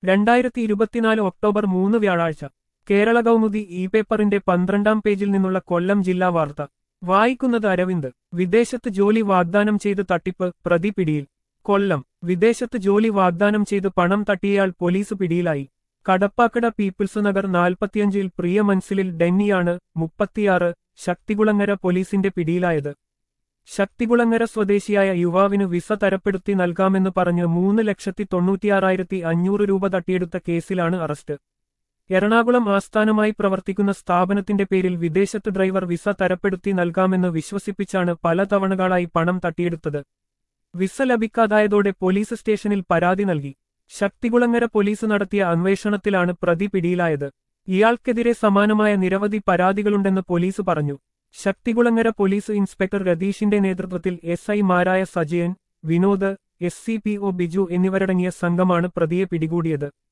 രണ്ടായിരത്തി ഇരുപത്തിനാല് ഒക്ടോബർ മൂന്ന് വ്യാഴാഴ്ച കേരള കൗമുദി ഇ പേപ്പറിന്റെ പന്ത്രണ്ടാം പേജിൽ നിന്നുള്ള കൊല്ലം ജില്ലാ വാർത്ത വായിക്കുന്നത് അരവിന്ദ് വിദേശത്ത് ജോലി വാഗ്ദാനം ചെയ്ത് തട്ടിപ്പ് പ്രതി പിടിയിൽ കൊല്ലം വിദേശത്ത് ജോലി വാഗ്ദാനം ചെയ്ത് പണം തട്ടിയയാൾ പോലീസ് പിടിയിലായി കടപ്പാക്കട പീപ്പിൾസ് നഗർ നാൽപ്പത്തിയഞ്ചിൽ പ്രിയ മൻസിലിൽ ഡെന്നിയാണ് മുപ്പത്തിയാറ് ശക്തികുളങ്ങര പോലീസിന്റെ പിടിയിലായത് ശക്തികുളങ്ങര സ്വദേശിയായ യുവാവിന് വിസ തരപ്പെടുത്തി നൽകാമെന്ന് പറഞ്ഞ് മൂന്ന് ലക്ഷത്തി തൊണ്ണൂറ്റിയാറായിരത്തി അഞ്ഞൂറ് രൂപ തട്ടിയെടുത്ത കേസിലാണ് അറസ്റ്റ് എറണാകുളം ആസ്ഥാനമായി പ്രവർത്തിക്കുന്ന സ്ഥാപനത്തിന്റെ പേരിൽ വിദേശത്ത് ഡ്രൈവർ വിസ തരപ്പെടുത്തി നൽകാമെന്ന് വിശ്വസിപ്പിച്ചാണ് പല തവണകളായി പണം തട്ടിയെടുത്തത് വിസ ലഭിക്കാതായതോടെ പോലീസ് സ്റ്റേഷനിൽ പരാതി നൽകി ശക്തികുളങ്ങര പോലീസ് നടത്തിയ അന്വേഷണത്തിലാണ് പ്രതി പിടിയിലായത് ഇയാൾക്കെതിരെ സമാനമായ നിരവധി പരാതികളുണ്ടെന്ന് പോലീസ് പറഞ്ഞു ശക്തികുളങ്ങര പോലീസ് ഇൻസ്പെക്ടർ രതീഷിന്റെ നേതൃത്വത്തിൽ എസ് ഐമാരായ Sajayan Vinod S C P O Biju എന്നിവരടങ്ങിയ സംഘമാണ് പ്രതിയെ പിടികൂടിയത്